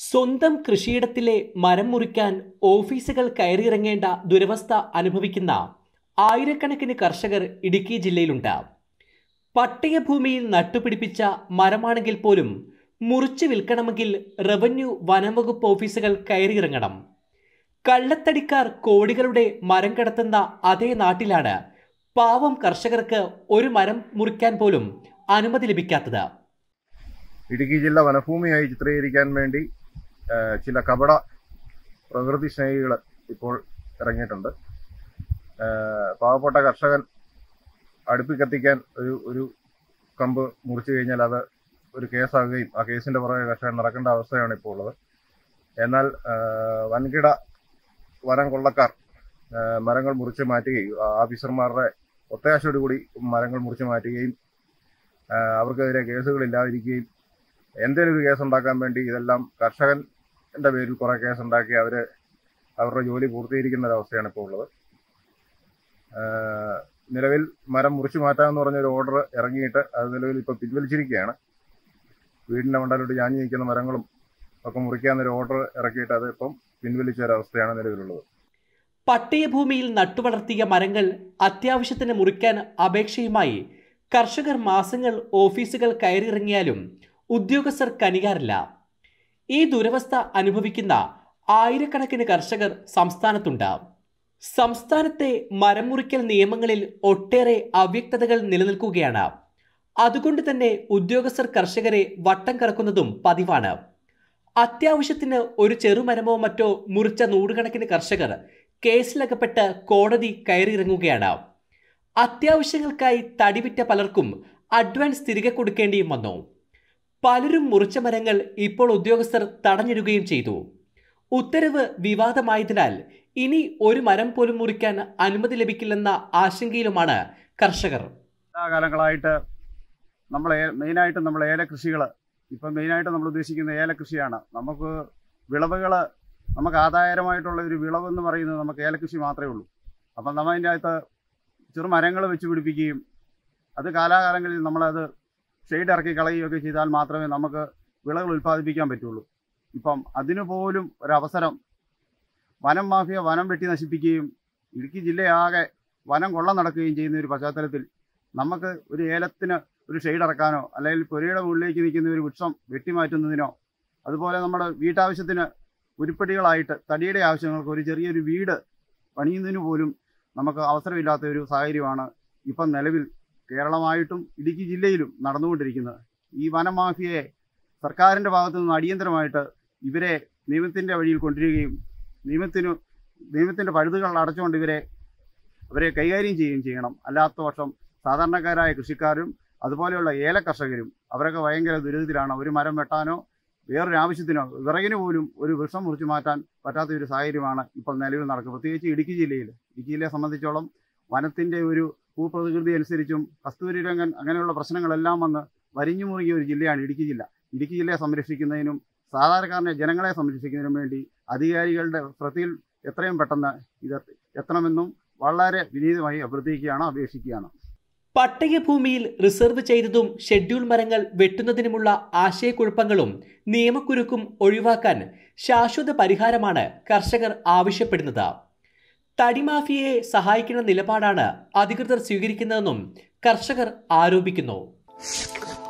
സ്വന്തം കൃഷിയിടത്തിലെ മരം മുറിക്കാൻ ഓഫീസുകൾ കയറിയിറങ്ങേണ്ട ദുരവസ്ഥ അനുഭവിക്കുന്ന ആയിരക്കണക്കിന് കർഷകർ ഇടുക്കി ജില്ലയിലുണ്ട് പട്ടയഭൂമിയിൽ നട്ടുപിടിപ്പിച്ച മരമാണെങ്കിൽ പോലും മുറിച്ചു വിൽക്കണമെങ്കിൽ റവന്യൂ വനംവകുപ്പ് ഓഫീസുകൾ കയറിയിറങ്ങണം കള്ളത്തടിക്കാർ കോടികളുടെ മരം കടത്തുന്ന അതേ നാട്ടിലാണ് പാവം കർഷകർക്ക് ഒരു മരം മുറിക്കാൻ പോലും അനുമതി ലഭിക്കാത്തത് ഇടുക്കി ജില്ല വനഭൂമിയായി ചിത്രീകരിക്കാൻ വേണ്ടി ആ, ചില കപട പ്രകൃതി സ്നേഹികൾ ഇപ്പോൾ ഇറങ്ങിയിട്ടുണ്ട് ആ, പാവപ്പെട്ട കർഷകൻ അടുപ്പി കത്തിക്കാൻ ഒരു ഒരു കമ്പ് മുറിച്ചു കഴിഞ്ഞാൽ അത് ഒരു കേസാകുകയും ആ കേസിന്റെ പുറകെ കർഷകൻ നടക്കേണ്ട അവസ്ഥയാണ് ഇപ്പോൾ ഉള്ളത് എന്നാൽ ആ, വൻകിട വനം കൊള്ളക്കാർ ആ, മരങ്ങൾ മുറിച്ച് മാറ്റുകയും ആ, ഓഫീസർമാരുടെ ഒത്താശയോടുകൂടി മരങ്ങൾ മുറിച്ച് മാറ്റുകയും ആ, അവർക്കെതിരെ കേസുകൾ ഇല്ലാതിരിക്കുകയും എന്തെങ്കിലും ഒരു കേസ് ഉണ്ടാക്കാൻ വേണ്ടി ഇതെല്ലാം കർഷകന്റെ പേരിൽ കുറെ കേസ് ഉണ്ടാക്കി അവര് അവരുടെ ജോലി പൂർത്തീകരിക്കുന്ന ഒരു അവസ്ഥയാണ് ഇപ്പോൾ ഉള്ളത് ആഹ് നിലവിൽ മരം മുറിച്ചു മാറ്റാമെന്ന് പറഞ്ഞ ഒരു ഓർഡർ ഇറങ്ങിയിട്ട് അത് നിലവിൽ ഇപ്പൊ പിൻവലിച്ചിരിക്കുകയാണ് വീടിന്റെ മണ്ടലോട്ട് ചാഞ്ഞു നിൽക്കുന്ന മരങ്ങളും ഒക്കെ മുറിക്കാന്നൊരു ഓർഡർ ഇറക്കിയിട്ട് അത് ഇപ്പം പിൻവലിച്ച ഒരു അവസ്ഥയാണ് നിലവിലുള്ളത് പട്ടയഭൂമിയിൽ നട്ടുവളർത്തിയ മരങ്ങൾ അത്യാവശ്യത്തിന് മുറിക്കാൻ അപേക്ഷയുമായി കർഷകർ മാസങ്ങൾ ഓഫീസുകൾ കയറിയിറങ്ങിയാലും ഉദ്യോഗസ്ഥർ കനികാറില്ല ഈ ദുരവസ്ഥ അനുഭവിക്കുന്ന ആയിരക്കണക്കിന് കർഷകർ സംസ്ഥാനത്തുണ്ട് സംസ്ഥാനത്തെ മരം മുറിക്കൽ നിയമങ്ങളിൽ ഒട്ടേറെ അവ്യക്തതകൾ നിലനിൽക്കുകയാണ് അതുകൊണ്ട് തന്നെ ഉദ്യോഗസ്ഥർ കർഷകരെ വട്ടം കറക്കുന്നതും പതിവാണ് അത്യാവശ്യത്തിന് ഒരു ചെറുമരമോ മറ്റോ മുറിച്ച നൂറുകണക്കിന് കർഷകർ കേസിലകപ്പെട്ട് കോടതി കയറിയിറങ്ങുകയാണ് അത്യാവശ്യങ്ങൾക്കായി തടിവിറ്റ പലർക്കും അഡ്വാൻസ് തിരികെ കൊടുക്കേണ്ടിയും വന്നു പലരും മുറിച്ച മരങ്ങൾ ഇപ്പോൾ ഉദ്യോഗസ്ഥർ തടഞ്ഞിടുകയും ചെയ്തു ഉത്തരവ് വിവാദമായതിനാൽ ഇനി ഒരു മരം പോലും മുറിക്കാൻ അനുമതി ലഭിക്കില്ലെന്ന ആശങ്കയിലുമാണ് കർഷകർ കാലങ്ങളായിട്ട് നമ്മൾ മെയിനായിട്ട് നമ്മൾ ഏല കൃഷികൾ ഇപ്പം മെയിനായിട്ട് നമ്മൾ ഉദ്ദേശിക്കുന്ന ഏല കൃഷിയാണ് നമുക്ക് വിളവുകൾ നമുക്ക് ആദായകരമായിട്ടുള്ള ഒരു വിളവെന്ന് പറയുന്നത് നമുക്ക് ഏലകൃഷി മാത്രമേ ഉള്ളൂ അപ്പം നമ്മൾ അതിൻ്റെ അകത്ത് ചെറുമരങ്ങൾ വെച്ച് പിടിപ്പിക്കുകയും അത് കാലാകാലങ്ങളിൽ നമ്മളത് ഷെയ്ഡ് ഇറക്കി കളയുകയൊക്കെ ചെയ്താൽ മാത്രമേ നമുക്ക് വിളകൾ ഉൽപ്പാദിപ്പിക്കാൻ പറ്റുള്ളൂ ഇപ്പം അതിനു പോലും ഒരവസരം വനം മാഫിയ വനം വെട്ടി നശിപ്പിക്കുകയും ഇടുക്കി ജില്ലയാകെ വനം കൊള്ള നടക്കുകയും ചെയ്യുന്ന ഒരു പശ്ചാത്തലത്തിൽ നമുക്ക് ഒരു ഏലത്തിന് ഒരു ഷെയ്ഡ് ഇറക്കാനോ അല്ലെങ്കിൽ പുരയുടെ മുകളിലേക്ക് നിൽക്കുന്ന ഒരു വൃക്ഷം വെട്ടിമാറ്റുന്നതിനോ അതുപോലെ നമ്മുടെ വീട്ടാവശ്യത്തിന് ഉരുപ്പടികളായിട്ട് തടിയുടെ ആവശ്യങ്ങൾക്ക് ഒരു ചെറിയൊരു വീട് പണിയുന്നതിന് പോലും നമുക്ക് അവസരമില്ലാത്ത ഒരു സാഹചര്യമാണ് ഇപ്പം നിലവിൽ കേരളമായിട്ടും ഇടുക്കി ജില്ലയിലും നടന്നുകൊണ്ടിരിക്കുന്നത് ഈ വനമാഫിയയെ സർക്കാരിൻ്റെ ഭാഗത്തു നിന്ന് അടിയന്തരമായിട്ട് ഇവരെ നിയമത്തിൻ്റെ വഴിയിൽ കൊണ്ടുവരികയും നിയമത്തിനു നിയമത്തിൻ്റെ പഴുതുകൾ അടച്ചുകൊണ്ട് ഇവരെ അവരെ കൈകാര്യം ചെയ്യുകയും ചെയ്യണം അല്ലാത്ത പക്ഷം സാധാരണക്കാരായ കൃഷിക്കാരും അതുപോലെയുള്ള ഏല കർഷകരും അവരൊക്കെ ഭയങ്കര ദുരിതത്തിലാണ് ഒരു മരം വെട്ടാനോ വേറൊരു ആവശ്യത്തിനോ വിറകിന് പോലും ഒരു വൃക്ഷം മുറിച്ചു മാറ്റാൻ പറ്റാത്ത ഒരു സാഹചര്യമാണ് ഇപ്പോൾ നിലവിൽ നടക്കുന്നത് പ്രത്യേകിച്ച് ഇടുക്കി ജില്ലയിൽ ഇടുക്കി ജില്ലയെ സംബന്ധിച്ചോളം വനത്തിൻ്റെ ഒരു ഭൂപ്രകൃതി അനുസരിച്ചും കസ്തൂരി രംഗൻ അങ്ങനെയുള്ള പ്രശ്നങ്ങളെല്ലാം വന്ന് വരിഞ്ഞു മുറുകിയ ഒരു ജില്ലയാണ് ഇടുക്കി ജില്ല ഇടുക്കി ജില്ലയെ സംരക്ഷിക്കുന്നതിനും സാധാരണക്കാരനെ ജനങ്ങളെ സംരക്ഷിക്കുന്നതിനും വേണ്ടി അധികാരികളുടെ ശ്രദ്ധയിൽ എത്രയും പെട്ടെന്ന് ഇത് എത്തണമെന്നും വളരെ വിനീതമായി അഭ്യർത്ഥിക്കുകയാണ് അപേക്ഷിക്കുകയാണ് പട്ടയഭൂമിയിൽ റിസർവ് ചെയ്തതും ഷെഡ്യൂൾ മരങ്ങൾ വെട്ടുന്നതിനുമുള്ള ആശയക്കുഴപ്പങ്ങളും നിയമക്കുരുക്കും ഒഴിവാക്കാൻ ശാശ്വത പരിഹാരമാണ് കർഷകർ ആവശ്യപ്പെടുന്നത് തടിമാഫിയയെ സഹായിക്കുന്ന നിലപാടാണ് അധികൃതർ സ്വീകരിക്കുന്നതെന്നും കർഷകർ ആരോപിക്കുന്നു